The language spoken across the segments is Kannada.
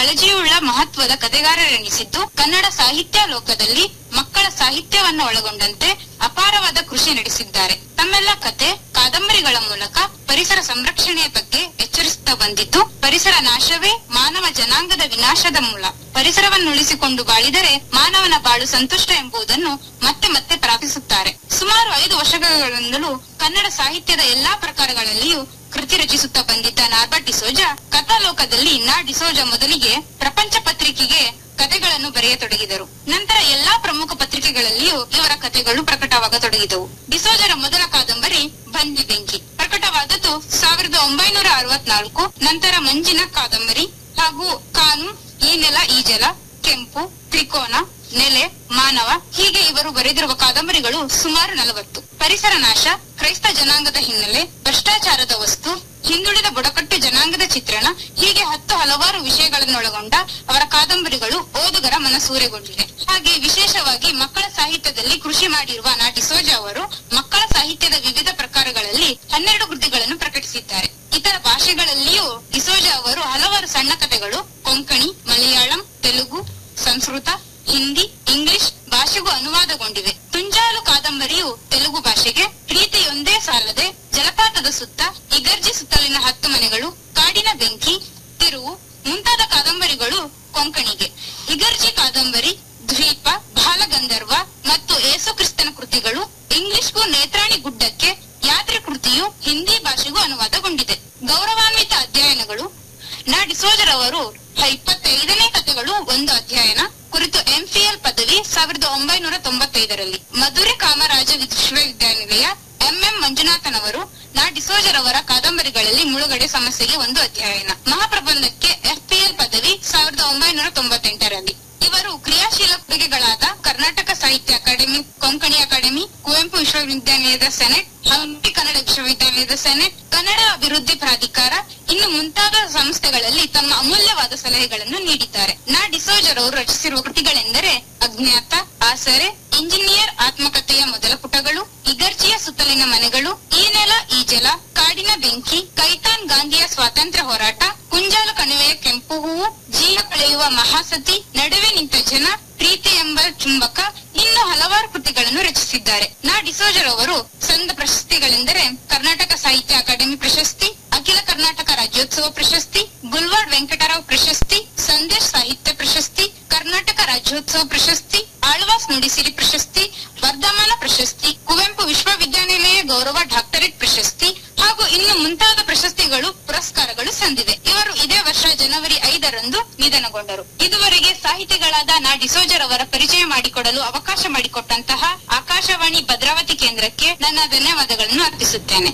ಕಾಳಜಿಯುಳ್ಳ ಮಹತ್ವದ ಕಥೆಗಾರರೆನಿಸಿದ್ದು ಕನ್ನಡ ಸಾಹಿತ್ಯ ಲೋಕದಲ್ಲಿ ಮಕ್ಕಳ ಸಾಹಿತ್ಯವನ್ನು ಒಳಗೊಂಡಂತೆ ಅಪಾರವಾದ ಕೃಷಿ ನಡೆಸಿದ್ದಾರೆ ತಮ್ಮೆಲ್ಲ ಕತೆ ಕಾದಂಬರಿಗಳ ಮೂಲಕ ಪರಿಸರ ಸಂರಕ್ಷಣೆಯ ಬಗ್ಗೆ ಎಚ್ಚರಿಸುತ್ತಾ ಬಂದಿದ್ದು ಪರಿಸರ ನಾಶವೇ ಮಾನವ ಜನಾಂಗದ ವಿನಾಶದ ಮೂಲ ಪರಿಸರವನ್ನು ಉಳಿಸಿಕೊಂಡು ಬಾಳಿದರೆ ಮಾನವನ ಬಾಳು ಸಂತುಷ್ಟ ಎಂಬುದನ್ನು ಮತ್ತೆ ಮತ್ತೆ ಪ್ರಾರ್ಥಿಸುತ್ತಾರೆ ಸುಮಾರು ಐದು ವರ್ಷಗಳಿಂದಲೂ ಕನ್ನಡ ಸಾಹಿತ್ಯದ ಎಲ್ಲಾ ಪ್ರಕಾರಗಳಲ್ಲಿಯೂ ಕೃತಿ ರಚಿಸುತ್ತಾ ಬಂದಿದ್ದ ನಾರ್ಬರ್ಟ್ ಡಿಸೋಜ ಕಥಾಲೋಕದಲ್ಲಿ ನಾ ಡಿಸೋಜ ಮೊದಲಿಗೆ ಪ್ರಪಂಚ ಪತ್ರಿಕೆಗೆ ಕಥೆಗಳನ್ನು ಬರೆಯತೊಡಗಿದರು ನಂತರ ಎಲ್ಲಾ ಪ್ರಮುಖ ಪತ್ರಿಕೆಗಳಲ್ಲಿಯೂ ಇವರ ಕಥೆಗಳು ಪ್ರಕಟವಾಗತೊಡಗಿದವು ಡಿಸೋಜರ ಮೊದಲ ಕಾದಂಬರಿ ಬಂದಿ ಬೆಂಕಿ ಪ್ರಕಟವಾದದ್ದು ಸಾವಿರದ ಒಂಬೈನೂರ ಅರವತ್ನಾಲ್ಕು ನಂತರ ಮಂಜಿನ ಕಾದಂಬರಿ ಹಾಗೂ ಕಾನು ಈ ನೆಲ ಈ ಜಲ ಕೆಂಪು ತ್ರಿಕೋನ ನೆಲೆ ಮಾನವ ಹೀಗೆ ಇವರು ಬರೆದಿರುವ ಕಾದಂಬರಿಗಳು ಸುಮಾರು ನಲವತ್ತು ಪರಿಸರ ನಾಶ ಕ್ರೈಸ್ತ ಜನಾಂಗದ ಹಿನ್ನೆಲೆ ಭ್ರಷ್ಟಾಚಾರದ ವಸ್ತು ಹಿಂದುಳಿದ ಬುಡಕಟ್ಟು ಜನಾಂಗದ ಚಿತ್ರಣ ಹೀಗೆ ಹತ್ತು ಹಲವಾರು ವಿಷಯಗಳನ್ನೊಳಗೊಂಡ ಅವರ ಕಾದಂಬರಿಗಳು ಓದುಗರ ಮನಸೂರೆಗೊಂಡಿವೆ ಹಾಗೆ ವಿಶೇಷವಾಗಿ ಮಕ್ಕಳ ಸಾಹಿತ್ಯದಲ್ಲಿ ಕೃಷಿ ಮಾಡಿರುವ ನಾ ಡಿಸೋಜ ಅವರು ಮಕ್ಕಳ ಸಾಹಿತ್ಯದ ವಿವಿಧ ಪ್ರಕಾರಗಳಲ್ಲಿ ಹನ್ನೆರಡು ಕೃತಿಗಳನ್ನು ಪ್ರಕಟಿಸಿದ್ದಾರೆ ಇತರ ಭಾಷೆಗಳಲ್ಲಿಯೂ ಡಿಸೋಜ ಅವರು ಹಲವಾರು ಸಣ್ಣ ಕಥೆಗಳು ಕೊಂಕಣಿ ಮಲಯಾಳಂ ತೆಲುಗು ಸಂಸ್ಕೃತ ಹಿಂದಿ ಇಂಗ್ಲಿಷ್ ಭಾಷೆಗೂ ಅನುವಾದಗೊಂಡಿವೆ ತುಂಜಾಲು ಕಾದಂಬರಿಯು ತೆಲುಗು ಭಾಷೆಗೆ ಪ್ರೀತಿಯೊಂದೇ ಸಾಲದೆ ಜಲಪಾತದ ಸುತ್ತ ಇಗರ್ಜಿ ಸುತ್ತಲಿನ ಹತ್ತು ಮನೆಗಳು ಕಾಡಿನ ಬೆಂಕಿ ತಿರುವು ಮುಂತಾದ ಕಾದಂಬರಿಗಳು ಕೊಂಕಣಿಗೆ ಇಗರ್ಜಿ ಕಾದಂಬರಿ ದ್ವೀಪ ಬಾಲಗಂಧರ್ವ ಮತ್ತು ಏಸುಕ್ರಿಸ್ತನ ಕೃತಿಗಳು ಇಂಗ್ಲಿಷ್ಗೂ ನೇತ್ರಾಣಿ ಗುಡ್ಡಕ್ಕೆ ಯಾತ್ರೆ ಕೃತಿಯು ಹಿಂದಿ ಭಾಷೆಗೂ ಅನುವಾದಗೊಂಡಿದೆ ಗೌರವಾನ್ವಿತ ಅಧ್ಯಯನಗಳು ನಾ ಡಿಸೋಜರ್ ಅವರು ಇಪ್ಪತ್ತೈದನೇ ಕಥೆಗಳು ಒಂದು ಅಧ್ಯಯನ ಕುರಿತು ಎಂಫಿಎಲ್ ಪದವಿ ಸಾವಿರದ ಒಂಬೈನೂರ ತೊಂಬತ್ತೈದರಲ್ಲಿ ಮಧುರೆ ಕಾಮರಾಜ ವಿಶ್ವವಿದ್ಯಾನಿಲಯ ಎಂಎಂ ಮಂಜುನಾಥನ್ ಅವರು ನಾ ಡಿಸೋಜರ್ ಅವರ ಕಾದಂಬರಿಗಳಲ್ಲಿ ಮುಳುಗಡೆ ಸಮಸ್ಯೆಗೆ ಒಂದು ಅಧ್ಯಯನ ಮಹಾಪ್ರಬಂಧಕ್ಕೆ ಎಫ್ಪಿಎಲ್ ಪದವಿ ಸಾವಿರದ ಒಂಬೈನೂರ ತೊಂಬತ್ತೆಂಟರಲ್ಲಿ ಇವರು ಕ್ರಿಯಾಶೀಲ ಕೊಡುಗೆಗಳಾದ ಕರ್ನಾಟಕ ಸಾಹಿತ್ಯ ಅಕಾಡೆಮಿ ಕೊಂಕಣಿ ಅಕಾಡೆಮಿ ಕುವೆಂಪು ವಿಶ್ವವಿದ್ಯಾನಿಲಯದ ಸೆನೆಟ್ ಹಂಪಿ ಕನ್ನಡ ವಿಶ್ವವಿದ್ಯಾನಿಲಯದ ಸೆನೆಟ್ ಕನ್ನಡ ಅಭಿವೃದ್ಧಿ ಪ್ರಾಧಿಕಾರ ಇನ್ನು ಮುಂತಾದ ಸಂಸ್ಥೆಗಳಲ್ಲಿ ತಮ್ಮ ಅಮೂಲ್ಯವಾದ ಸಲಹೆಗಳನ್ನು ನೀಡಿದ್ದಾರೆ ನಾ ಡಿಸೋಜರ್ ಅವರು ರಚಿಸಿರುವ ಕೃತಿಗಳೆಂದರೆ ಅಜ್ಞಾತ ಆಸರೆ ಇಂಜಿನಿಯರ್ ಆತ್ಮಕಥೆಯ ಮೊದಲ ಪುಟಗಳು ಇಗರ್ಜಿಯ ಸುತ್ತಲಿನ ಮನೆಗಳು ಈ ನೆಲ ಈ ಜಲ ಕಾಡಿನ ಬೆಂಕಿ ಕೈತಾನ್ ಗಾಂಧಿಯ ಸ್ವಾತಂತ್ರ್ಯ ಹೋರಾಟ ಕುಂಜಾಲು ಕಣಿವೆಯ ಕೆಂಪು ಹೂವು ಜೀವ ಕಳೆಯುವ ಮಹಾಸತಿ ನಡುವೆ ನಿಂತ ಜನ ಪ್ರೀತಿ ಎಂಬ ಚುಂಬಕ ಇನ್ನು ಹಲವಾರು ಕೃತಿಗಳನ್ನು ರಚಿಸಿದ್ದಾರೆ ನಾ ಡಿಸೋಜರ್ ಅವರು ಸಂದ ಪ್ರಶಸ್ತಿಗಳೆಂದರೆ ಕರ್ನಾಟಕ ಸಾಹಿತ್ಯ ಅಕಾಡೆಮಿ ಪ್ರಶಸ್ತಿ ಅಖಿಲ ಕರ್ನಾಟಕ ರಾಜ್ಯೋತ್ಸವ ಪ್ರಶಸ್ತಿ ಗುಲ್ವಾಡ್ ವೆಂಕಟರಾವ್ ಪ್ರಶಸ್ತಿ ಸಂದೇಶ್ ಸಾಹಿತ್ಯ ಪ್ರಶಸ್ತಿ ಕರ್ನಾಟಕ ರಾಜ್ಯೋತ್ಸವ ಪ್ರಶಸ್ತಿ ಆಳ್ವಾಸ್ ನುಡಿಸಿರಿ ಪ್ರಶಸ್ತಿ ವರ್ಧಮಾನ ಪ್ರಶಸ್ತಿ ಕುವೆಂಪು ವಿಶ್ವವಿದ್ಯಾನಿಲಯ ಗೌರವ ಡಾಕ್ಟರೇಟ್ ಪ್ರಶಸ್ತಿ ಹಾಗೂ ಇನ್ನು ಮುಂತಾದ ಪ್ರಶಸ್ತಿಗಳು ಪುರಸ್ಕಾರಗಳು ಸಂದಿವೆ ಇವರು ಇದೇ ವರ್ಷ ಜನವರಿ ಐದರಂದು ನಿಧನಗೊಂಡರು ಇದುವರೆಗೆ ಸಾಹಿತಿಗಳಾದ ನಾ ಡಿಸೋಜರ್ ಅವರ ಪರಿಚಯ ಮಾಡಿಕೊಡಲು ಅವಕಾಶ ಮಾಡಿಕೊಟ್ಟಂತಹ ಆಕಾಶವಾಣಿ ಭದ್ರಾವತಿ ಕೇಂದ್ರಕ್ಕೆ ನನ್ನ ಧನ್ಯವಾದಗಳನ್ನು ಅರ್ಪಿಸುತ್ತೇನೆ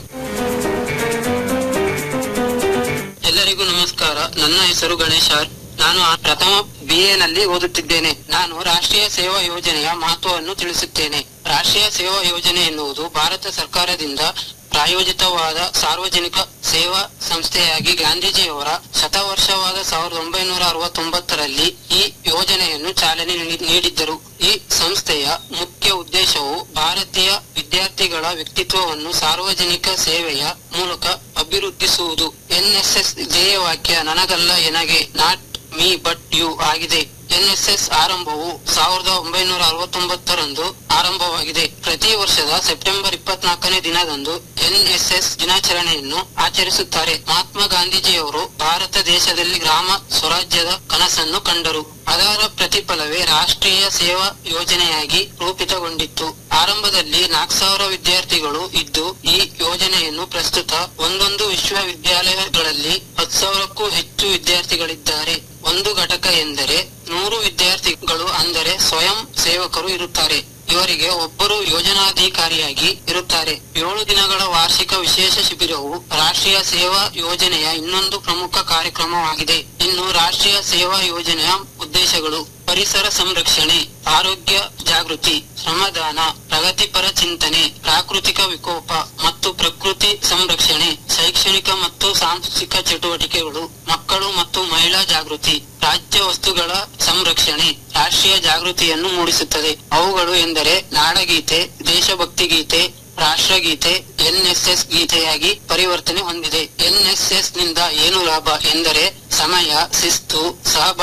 ಎಲ್ಲರಿಗೂ ನಮಸ್ಕಾರ ನನ್ನ ಹೆಸರು ಗಣೇಶ್ ಆರ್ ನಾನು ಆ ಪ್ರಥಮ ಬಿಎ ನಲ್ಲಿ ಓದುತ್ತಿದ್ದೇನೆ ನಾನು ರಾಷ್ಟ್ರೀಯ ಸೇವಾ ಯೋಜನೆಯ ಮಹತ್ವವನ್ನು ತಿಳಿಸುತ್ತೇನೆ ರಾಷ್ಟ್ರೀಯ ಸೇವಾ ಯೋಜನೆ ಎನ್ನುವುದು ಭಾರತ ಸರ್ಕಾರದಿಂದ ಪ್ರಾಯೋಜಿತವಾದ ಸಾರ್ವಜನಿಕ ಸೇವಾ ಸಂಸ್ಥೆಯಾಗಿ ಗಾಂಧೀಜಿಯವರ ಶತವರ್ಷವಾದ ಸಾವಿರದ ಒಂಬೈನೂರ ಅರವತ್ತೊಂಬತ್ತರಲ್ಲಿ ಈ ಯೋಜನೆಯನ್ನು ಚಾಲನೆ ನೀಡಿ- ನೀಡಿದ್ದರು ಈ ಸಂಸ್ಥೆಯ ಮುಖ್ಯ ಉದ್ದೇಶವು ಭಾರತೀಯ ವಿದ್ಯಾರ್ಥಿಗಳ ವ್ಯಕ್ತಿತ್ವವನ್ನು ಸಾರ್ವಜನಿಕ ಸೇವೆಯ ಮೂಲಕ ಅಭಿವೃದ್ಧಿಸುವುದು ಎನ್ಎಸ್ಎಸ್ ಧ್ಯೇಯವಾಕ್ಯ ನನಗಲ್ಲ ಎನಗೆ ನಾಟ್ ಮೀ ಬಟ್ ಯು ಆಗಿದೆ ಎನ್ಎಸ್ಎಸ್ ಆರಂಭವು ಸಾವಿರದ ಒಂಬೈನೂರ ಅರವತ್ತೊಂಬತ್ತರಂದು ಆರಂಭವಾಗಿದೆ ಪ್ರತಿ ವರ್ಷದ ಸೆಪ್ಟೆಂಬರ್ ಇಪ್ಪತ್ನಾಲ್ಕನೇ ದಿನದಂದು ಎನ್ಎಸ್ಎಸ್ ದಿನಾಚರಣೆಯನ್ನು ಆಚರಿಸುತ್ತಾರೆ ಮಹಾತ್ಮ ಗಾಂಧೀಜಿಯವರು ಭಾರತ ದೇಶದಲ್ಲಿ ಗ್ರಾಮ ಸ್ವರಾಜ್ಯದ ಕನಸನ್ನು ಕಂಡರು ಅದರ ಪ್ರತಿಫಲವೇ ರಾಷ್ಟ್ರೀಯ ಸೇವಾ ಯೋಜನೆಯಾಗಿ ರೂಪಿತಗೊಂಡಿತ್ತು ಆರಂಭದಲ್ಲಿ ನಾಲ್ಕು ಸಾವಿರ ವಿದ್ಯಾರ್ಥಿಗಳು ಇದ್ದು ಈ ಯೋಜನೆಯನ್ನು ಪ್ರಸ್ತುತ ಒಂದೊಂದು ವಿಶ್ವವಿದ್ಯಾಲಯಗಳಲ್ಲಿ ಹತ್ತು ಸಾವಿರಕ್ಕೂ ಹೆಚ್ಚು ವಿದ್ಯಾರ್ಥಿಗಳಿದ್ದಾರೆ ಒಂದು ಘಟಕ ಎಂದರೆ ನೂರು ವಿದ್ಯಾರ್ಥಿಗಳು ಅಂದರೆ ಸ್ವಯಂ ಸೇವಕರು ಇರುತ್ತಾರೆ ಇವರಿಗೆ ಒಬ್ಬರು ಯೋಜನಾಧಿಕಾರಿಯಾಗಿ ಇರುತ್ತಾರೆ ಏಳು ದಿನಗಳ ವಾರ್ಷಿಕ ವಿಶೇಷ ಶಿಬಿರವು ರಾಷ್ಟ್ರೀಯ ಸೇವಾ ಯೋಜನೆಯ ಇನ್ನೊಂದು ಪ್ರಮುಖ ಕಾರ್ಯಕ್ರಮವಾಗಿದೆ ಇನ್ನು ರಾಷ್ಟ್ರೀಯ ಸೇವಾ ಯೋಜನೆಯ ಉದ್ದೇಶಗಳು ಪರಿಸರ ಸಂರಕ್ಷಣೆ ಆರೋಗ್ಯ ಜಾಗೃತಿ ಶ್ರಮದಾನ ಪ್ರಗತಿಪರ ಚಿಂತನೆ ಪ್ರಾಕೃತಿಕ ವಿಕೋಪ ಮತ್ತು ಪ್ರಕೃತಿ ಸಂರಕ್ಷಣೆ ಶೈಕ್ಷಣಿಕ ಮತ್ತು ಸಾಂಸ್ಕೃತಿಕ ಚಟುವಟಿಕೆಗಳು ಮಕ್ಕಳು ಮತ್ತು ಮಹಿಳಾ ಜಾಗೃತಿ ರಾಜ್ಯ ವಸ್ತುಗಳ ಸಂರಕ್ಷಣೆ ರಾಷ್ಟ್ರೀಯ ಜಾಗೃತಿಯನ್ನು ಮೂಡಿಸುತ್ತದೆ ಅವುಗಳು ಎಂದರೆ ನಾಡಗೀತೆ ದೇಶಭಕ್ತಿ ಗೀತೆ ರಾಷ್ಟ್ರಗೀತೆ ಎನ್ಎಸ್ಎಸ್ ಗೀತೆಯಾಗಿ ಪರಿವರ್ತನೆ ಹೊಂದಿದೆ ಎನ್ಎಸ್ಎಸ್ ನಿಂದ ಏನು ಲಾಭ ಎಂದರೆ ಸಮಯ ಶಿಸ್ತು ಸಹಬಾಳ್ವೆ